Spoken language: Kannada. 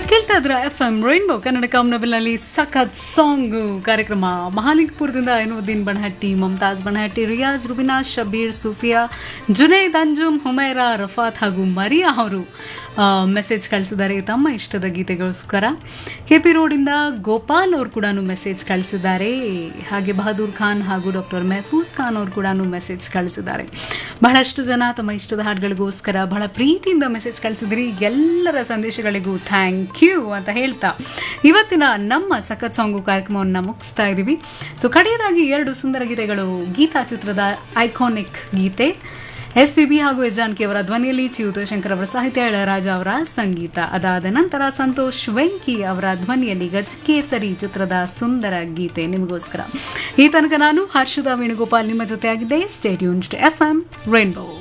ಕೇಳ್ತಾ ಇದ್ರ ಎಫ್ ಎಂ ರೈನ್ಬೋ ಕನ್ನಡ ಕಾಮ್ನಬಿಲ್ನಲ್ಲಿ ಸಖತ್ ಸಾಂಗ್ ಕಾರ್ಯಕ್ರಮ ಮಹಾಲಿಂಗಪುರದಿಂದ ಐನುದ್ದೀನ್ ಬಣಹಟ್ಟಿ ಮಮತಾಜ್ ಬಣಹಟ್ಟಿ ರಿಯಾಜ್ ರುಬಿನಾ ಶಬೀರ್ ಸುಫಿಯಾ ಜುನೈದ್ ಅಂಜುಮ್ ಹುಮೈರಾ ರಫಾತ್ ಹಾಗೂ ಮರಿಯಾ ಅವರು ಮೆಸೇಜ್ ಕಳಿಸಿದ್ದಾರೆ ತಮ್ಮ ಇಷ್ಟದ ಗೀತೆಗೋಸ್ಕರ ಕೆ ಪಿ ರೋಡಿಂದ ಗೋಪಾಲ್ ಅವರು ಕೂಡ ಮೆಸೇಜ್ ಕಳಿಸಿದ್ದಾರೆ ಹಾಗೆ ಬಹದ್ದೂರ್ ಖಾನ್ ಹಾಗೂ ಡಾಕ್ಟರ್ ಮೆಹಫೂಸ್ ಖಾನ್ ಅವರು ಕೂಡ ಮೆಸೇಜ್ ಕಳಿಸಿದ್ದಾರೆ ಬಹಳಷ್ಟು ಜನ ತಮ್ಮ ಇಷ್ಟದ ಹಾಡುಗಳಿಗೋಸ್ಕರ ಬಹಳ ಪ್ರೀತಿಯಿಂದ ಮೆಸೇಜ್ ಕಳಿಸಿದ್ರಿ ಎಲ್ಲರ ಸಂದೇಶಗಳಿಗೂ ಥ್ಯಾಂಕ್ ಯು ಅಂತ ಹೇಳ್ತಾ ಇವತ್ತಿನ ನಮ್ಮ ಸಖತ್ ಸಾಂಗು ಕಾರ್ಯಕ್ರಮವನ್ನು ಮುಗಿಸ್ತಾ ಇದ್ದೀವಿ ಸೊ ಕಡೆಯದಾಗಿ ಎರಡು ಸುಂದರ ಗೀತೆಗಳು ಗೀತಾ ಚಿತ್ರದ ಐಕಾನಿಕ್ ಗೀತೆ ಎಸ್ ಪಿ ಬಿ ಹಾಗೂ ಎಸ್ ಜಾನಕಿ ಅವರ ಧ್ವನಿಯಲ್ಲಿ ಚ್ಯುತ ಶಂಕರ್ ಅವರ ಸಾಹಿತ್ಯ ಇಳರಾಜ ಅವರ ಸಂಗೀತ ಅದಾದ ನಂತರ ಸಂತೋಷ್ ವೆಂಕಿ ಅವರ ಧ್ವನಿಯಲ್ಲಿ ಗಜಕೇಸರಿ ಚಿತ್ರದ ಸುಂದರ ಗೀತೆ ನಿಮಗೋಸ್ಕರ ಈ ತನಕ ನಾನು ಹರ್ಷದ ವೇಣುಗೋಪಾಲ್ ನಿಮ್ಮ ಜೊತೆ ಆಗಿದ್ದೆ ಸ್ಟೇಟ್ಯೂನ್ ಎಫ್ ಎಂ ರೈನ್ಬೋ